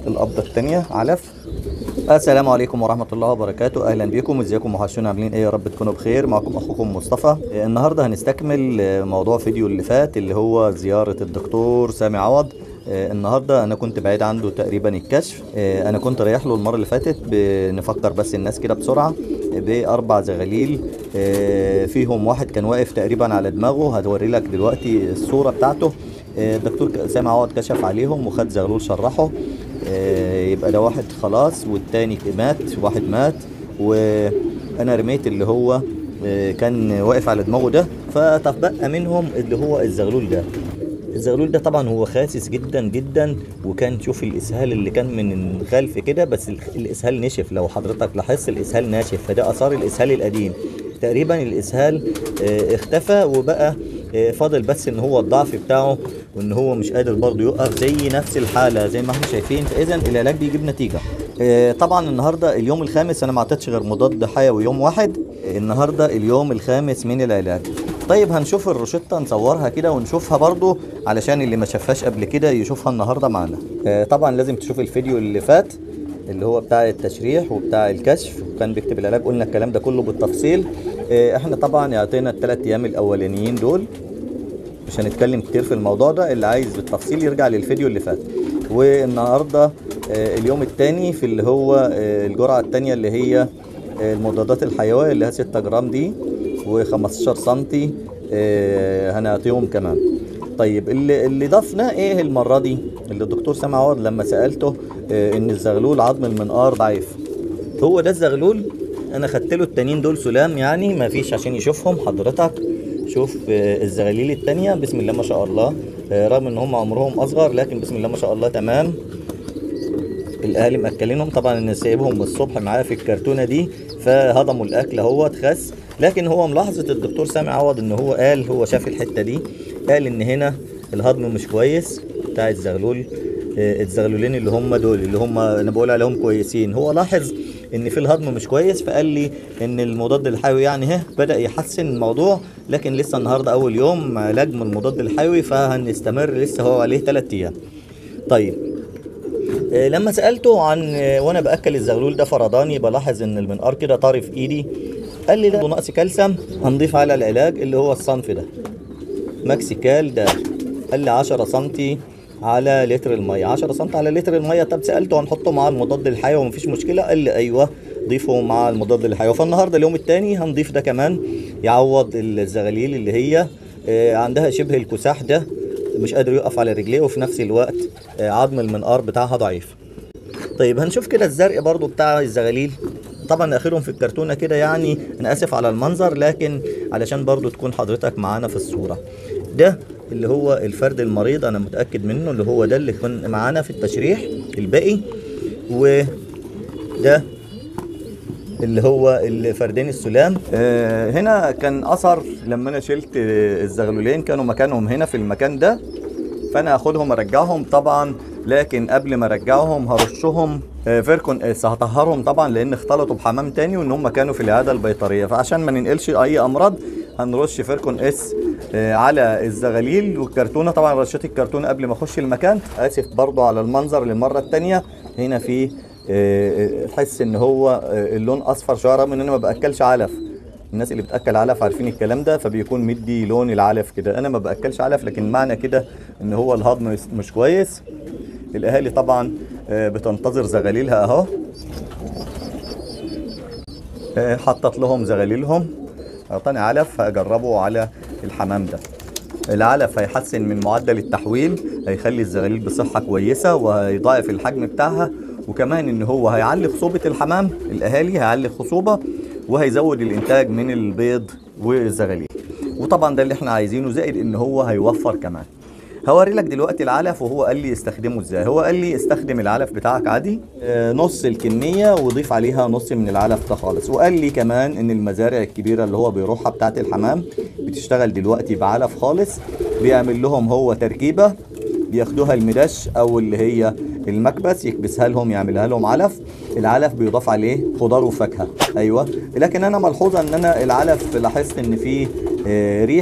القبضه الثانيه علف السلام عليكم ورحمة الله وبركاته أهلا بكم ازيكم وحشونا عاملين ايه يا رب تكونوا بخير معكم أخوكم مصطفى آه، النهاردة هنستكمل آه، موضوع فيديو اللي فات اللي هو زيارة الدكتور سامي عوض آه، النهارده انا كنت بعيد عنده تقريبا الكشف آه، انا كنت رايح له المره اللي فاتت بنفكر بس الناس كده بسرعه آه، باربع زغاليل آه، فيهم واحد كان واقف تقريبا على دماغه هتوري لك دلوقتي الصوره بتاعته آه، الدكتور سامي عوض كشف عليهم وخد زغلول شرحه آه، يبقى ده واحد خلاص والتاني مات واحد مات وانا رميت اللي هو آه، كان واقف على دماغه ده فتبقى منهم اللي هو الزغلول ده الزغلول ده طبعا هو خاسس جدا جدا وكان شوف الاسهال اللي كان من الخلف كده بس ال- الاسهال نشف لو حضرتك لاحظت الاسهال ناشف فده اثار الاسهال القديم تقريبا الاسهال آه، اختفى وبقى آه، فاضل بس ان هو الضعف بتاعه وان هو مش قادر برضه يقف زي نفس الحاله زي ما احنا شايفين فاذا العلاج بيجيب نتيجه آه، طبعا النهارده اليوم الخامس انا ما اعطيتش غير مضاد حيوي يوم واحد آه، النهارده اليوم الخامس من العلاج طيب هنشوف الروشتة نصورها كده ونشوفها برضو علشان اللي ما شافهاش قبل كده يشوفها النهارده معانا آه، طبعا لازم تشوف الفيديو اللي فات اللي هو بتاع التشريح وبتاع الكشف وكان بيكتب العلاج قلنا الكلام ده كله بالتفصيل آه، احنا طبعا يعطينا الثلاث ايام الاولانيين دول مش هنتكلم كتير في الموضوع ده اللي عايز بالتفصيل يرجع للفيديو اللي فات والنهارده آه، اليوم الثاني في اللي هو آه، الجرعه الثانيه اللي هي آه، المضادات الحيويه اللي هي 6 جرام دي و15 سنتي آه، هنعطيهم كمان طيب اللي اللي ضفنا ايه المره دي اللي الدكتور سامع عوض لما سالته آه، ان الزغلول عظم المنقار ضعيف هو ده الزغلول انا خدت له التانيين دول سلام يعني ما فيش عشان يشوفهم حضرتك شوف آه، الزغاليل التانية بسم الله ما شاء الله آه، رغم ان هم عمرهم اصغر لكن بسم الله ما شاء الله تمام الاهالي مأكلينهم طبعا انا سايبهم من الصبح معايا في الكرتونه دي فهضموا الاكل اهو خس لكن هو ملاحظه الدكتور سامي عوض ان هو قال هو شاف الحته دي قال ان هنا الهضم مش كويس بتاع الزغلول آه، الزغلولين اللي هم دول اللي هم انا بقول عليهم كويسين هو لاحظ ان في الهضم مش كويس فقال لي ان المضاد الحيوي يعني ها بدا يحسن الموضوع لكن لسه النهارده اول يوم علاج من المضاد الحيوي فهنستمر لسه هو عليه 3 ايام طيب آه، لما سالته عن آه، وانا باكل الزغلول ده فرداني بلاحظ ان المنقار كده طاري في ايدي قال لي ده نقص كالسيوم هنضيف على العلاج اللي هو الصنف ده ماكسيكال ده قال لي 10 سنتي على لتر الميه 10 سم على لتر الميه طب سالته هنحطه مع المضاد الحيوي ومفيش مشكله قال لي ايوه ضيفه مع المضاد الحيوي فالنهارده اليوم الثاني هنضيف ده كمان يعوض الزغاليل اللي هي آه، عندها شبه الكساح ده مش قادر يقف على رجليه وفي نفس الوقت آه، عظم المنقار بتاعها ضعيف طيب هنشوف كده الزرق برضو بتاع الزغاليل طبعا اخرهم في الكرتونه كده يعني انا اسف على المنظر لكن علشان برضو تكون حضرتك معانا في الصوره ده اللي هو الفرد المريض انا متاكد منه اللي هو ده اللي كان معانا في التشريح الباقي وده اللي هو الفردين السلام آه هنا كان اثر لما انا شلت آه، الزغلولين كانوا مكانهم هنا في المكان ده فانا هاخدهم ارجعهم طبعا لكن قبل ما ارجعهم هرشهم آه، فيركون اس هطهرهم طبعا لان اختلطوا بحمام تاني وان هم كانوا في العياده البيطريه فعشان ما ننقلش اي امراض هنرش فيركون اس آه، على الزغاليل والكرتونه طبعا رشيت الكرتونه قبل ما اخش المكان اسف برضو على المنظر للمره الثانيه هنا في آه، آه، تحس ان هو آه، اللون اصفر شويه رغم ان انا ما باكلش علف الناس اللي بتاكل علف عارفين الكلام ده فبيكون مدي لون العلف كده انا ما باكلش علف لكن معنى كده ان هو الهضم مش- مش كويس الاهالي طبعا آه، بتنتظر زغاليلها اهو آه، حطت لهم زغاليلهم اعطاني علف هجربه على الحمام ده العلف هيحسن من معدل التحويل هيخلي الزغاليل بصحة كويسة وهيضاعف الحجم بتاعها وكمان ان هو هيعلي خصوبة الحمام الاهالي هيعلي خصوبة وهيزود الانتاج من البيض والزغاليل وطبعا ده اللي احنا عايزينه زائد ان هو هيوفر كمان هوري لك دلوقتي العلف وهو قال لي استخدمه ازاي هو قال لي استخدم العلف بتاعك عادي آه، نص الكميه وضيف عليها نص من العلف ده خالص وقال لي كمان ان المزارع الكبيره اللي هو بيروحها بتاعه الحمام بتشتغل دلوقتي بعلف خالص بيعمل لهم هو تركيبه بياخدوها المدش او اللي هي المكبس يكبسها لهم يعملها لهم علف العلف بيضاف عليه خضار وفاكهه ايوه لكن انا ملحوظه ان انا العلف لاحظت ان فيه آه، ريحه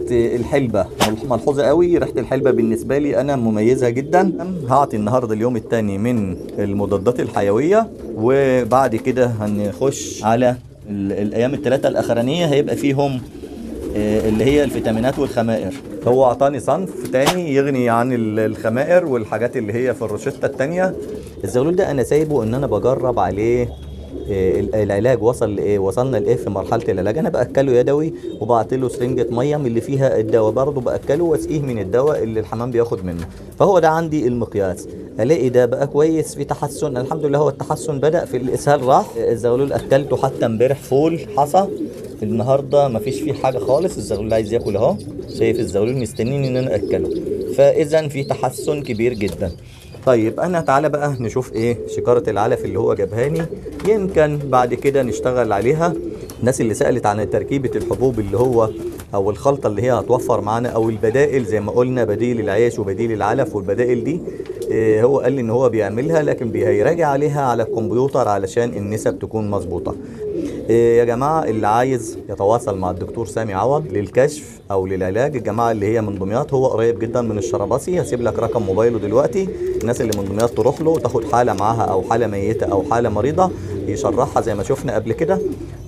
الحلبة ملحوظة قوي ريحة الحلبة بالنسبة لي أنا مميزة جدا هعطي النهاردة اليوم الثاني من المضادات الحيوية وبعد كده هنخش على ال- الأيام الثلاثة الأخرانية هيبقى فيهم آه، اللي هي الفيتامينات والخمائر هو اعطاني صنف تاني يغني عن ال- الخمائر والحاجات اللي هي في الروشتة التانية الزغلول ده انا سايبه ان انا بجرب عليه آه، ال- العلاج وصل لايه وصلنا لايه في مرحله العلاج انا باكله يدوي وبعت له سرنجه ميه من اللي فيها الدواء برضه باكله واسقيه من الدواء اللي الحمام بياخد منه فهو ده عندي المقياس الاقي ده بقى كويس في تحسن الحمد لله هو التحسن بدا في الاسهال راح الزغلول اكلته حتى امبارح فول حصى النهارده مفيش فيه حاجه خالص الزغلول عايز ياكل اهو شايف الزغلول مستنيني ان انا اكله فاذا في تحسن كبير جدا طيب انا تعالى بقى نشوف ايه شكارة العلف اللي هو جابهاني يمكن بعد كده نشتغل عليها الناس اللي سألت عن تركيبة الحبوب اللي هو او الخلطة اللي هي هتوفر معانا او البدائل زي ما قلنا بديل العيش وبديل العلف والبدائل دي إيه هو قال لي ان هو بيعملها لكن بيراجع عليها على الكمبيوتر علشان النسب تكون مظبوطة إيه يا جماعة اللي عايز يتواصل مع الدكتور سامي عوض للكشف او للعلاج الجماعة اللي هي من دمياط هو قريب جدا من الشرباسي هسيب لك رقم موبايله دلوقتي الناس اللي من دمياط تروح له وتاخد حالة معاها او حالة ميتة او حالة مريضة يشرحها زي ما شفنا قبل كده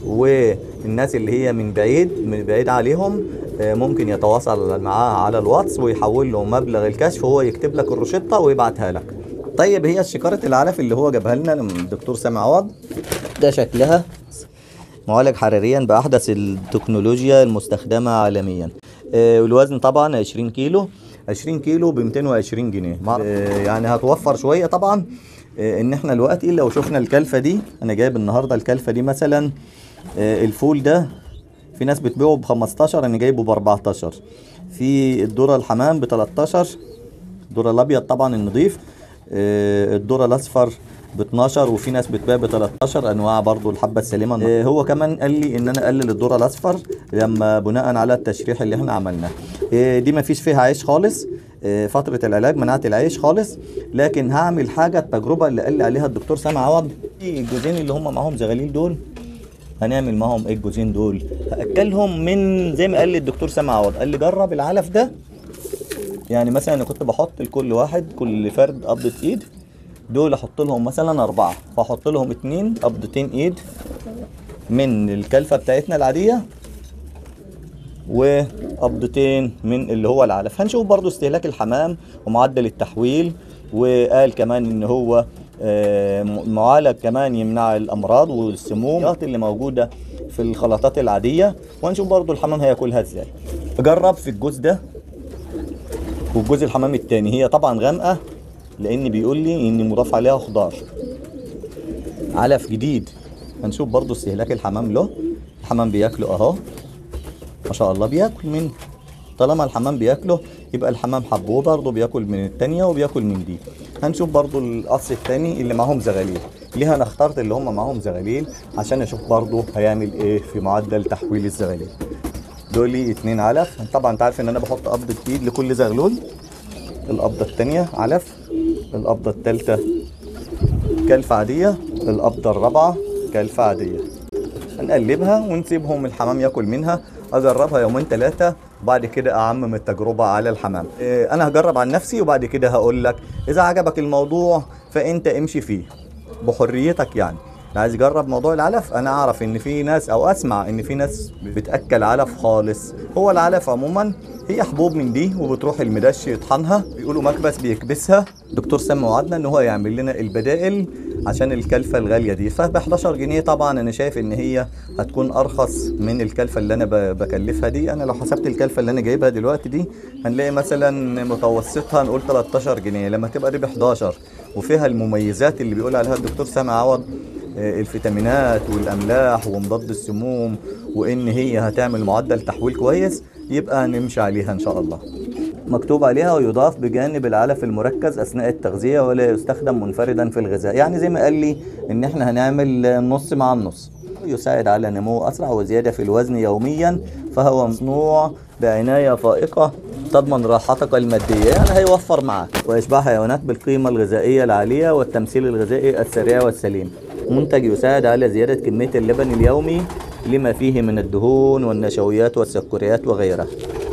والناس اللي هي من بعيد من بعيد عليهم آه، ممكن يتواصل معاه على الواتس ويحول له مبلغ الكشف وهو يكتب لك الروشتة ويبعتها لك طيب هي شكارة العلف اللي هو جابها لنا الدكتور سامي عوض ده شكلها معالج حراريا بأحدث التكنولوجيا المستخدمة عالميا آه، والوزن طبعا 20 كيلو 20 كيلو ب 220 جنيه مع- آه، يعني هتوفر شوية طبعا آه، ان احنا دلوقتي لو شفنا الكلفة دي انا جايب النهاردة الكلفة دي مثلا آه، الفول ده في ناس بتبيعه ب 15 انا جايبه ب 14 في الذرة الحمام ب 13 الذرة الابيض طبعا النظيف آه، الذرة الاصفر ب 12 وفي ناس بتبيع ب 13 انواع برضو الحبه السليمه آه، هو كمان قال لي ان انا اقلل الذره الاصفر لما بناء على التشريح اللي احنا عملناه آه، دي ما فيش فيها عيش خالص آه، فتره العلاج منعت العيش خالص لكن هعمل حاجه التجربه اللي قال لي عليها الدكتور سامي عوض الجوزين اللي هم معاهم زغاليل دول هنعمل معاهم ايه الجوزين دول هاكلهم من زي ما قال لي الدكتور سامي عوض قال لي جرب العلف ده يعني مثلا انا كنت بحط لكل واحد كل فرد قبضة ايد دول احط لهم مثلا اربعة فاحط لهم اتنين قبضتين ايد من الكلفة بتاعتنا العادية وقبضتين من اللي هو العلف هنشوف برضو استهلاك الحمام ومعدل التحويل وقال كمان ان هو آه، م- معالج كمان يمنع الامراض والسموم اللي موجودة في الخلطات العادية وهنشوف برضو الحمام هياكلها ازاي جرب في الجوز ده والجزء الحمام التاني هي طبعا غامقة لان بيقول لي ان مضاف عليها خضار علف جديد هنشوف برضو استهلاك الحمام له الحمام بياكله اهو ما شاء الله بياكل منه طالما الحمام بياكله يبقى الحمام حبوه برضه بياكل من التانية وبياكل من دي هنشوف برضه القص التاني اللي معاهم زغاليل ليه انا اخترت اللي هم معاهم زغاليل عشان اشوف برضه هيعمل ايه في معدل تحويل الزغاليل دول لي اتنين علف طبعا انت عارف ان انا بحط قبضة ايد لكل زغلول القبضة التانية علف القبضة التالتة كلفة عادية القبضة الرابعة كلفة عادية هنقلبها ونسيبهم الحمام ياكل منها اجربها يومين ثلاثة وبعد كده اعمم التجربة على الحمام إيه، انا هجرب عن نفسي وبعد كده هقول لك اذا عجبك الموضوع فانت امشي فيه بحريتك يعني عايز يجرب موضوع العلف انا اعرف ان في ناس او اسمع ان في ناس بتاكل علف خالص هو العلف عموما هي حبوب من دي وبتروح المدش يطحنها بيقولوا مكبس بيكبسها دكتور سام وعدنا ان هو يعمل لنا البدائل عشان الكلفه الغاليه دي فب 11 جنيه طبعا انا شايف ان هي هتكون ارخص من الكلفه اللي انا ب- بكلفها دي انا لو حسبت الكلفه اللي انا جايبها دلوقتي دي هنلاقي مثلا متوسطها نقول 13 جنيه لما تبقى دي ب 11 وفيها المميزات اللي بيقول عليها الدكتور سامي عوض آه، الفيتامينات والاملاح ومضاد السموم وان هي هتعمل معدل تحويل كويس يبقى نمشي عليها ان شاء الله مكتوب عليها ويضاف بجانب العلف المركز اثناء التغذيه ولا يستخدم منفردا في الغذاء يعني زي ما قال لي ان احنا هنعمل نص مع النص يساعد على نمو اسرع وزياده في الوزن يوميا فهو مصنوع بعنايه فائقه تضمن راحتك الماديه يعني هيوفر معك ويشبع حيوانات بالقيمه الغذائيه العاليه والتمثيل الغذائي السريع والسليم منتج يساعد على زياده كميه اللبن اليومي لما فيه من الدهون والنشويات والسكريات وغيرها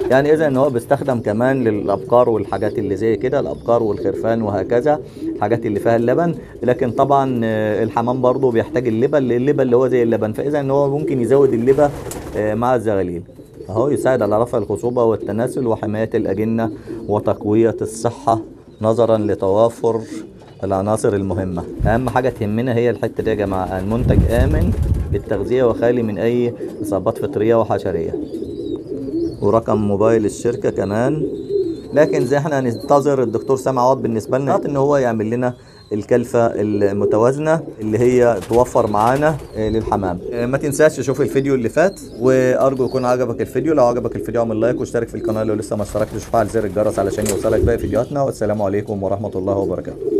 يعني اذا ان هو بيستخدم كمان للابقار والحاجات اللي زي كده الابقار والخرفان وهكذا الحاجات اللي فيها اللبن لكن طبعا آه، الحمام برضه بيحتاج اللبن اللبن اللي هو زي اللبن فاذا ان هو ممكن يزود اللبن آه، مع الزغاليل اهو يساعد على رفع الخصوبة والتناسل وحماية الأجنة وتقوية الصحة نظرا لتوافر العناصر المهمة أهم حاجة تهمنا هي الحتة دي يا جماعة المنتج آمن للتغذية وخالي من أي إصابات فطرية وحشرية ورقم موبايل الشركة كمان لكن زي احنا هننتظر الدكتور سامع عوض بالنسبة لنا ان هو يعمل لنا الكلفة المتوازنة اللي هي توفر معانا آه، للحمام آه، ما تنساش تشوف الفيديو اللي فات وارجو يكون عجبك الفيديو لو عجبك الفيديو اعمل لايك واشترك في القناة لو لسه ما اشتركتش وفعل زر الجرس علشان يوصلك باقي فيديوهاتنا والسلام عليكم ورحمة الله وبركاته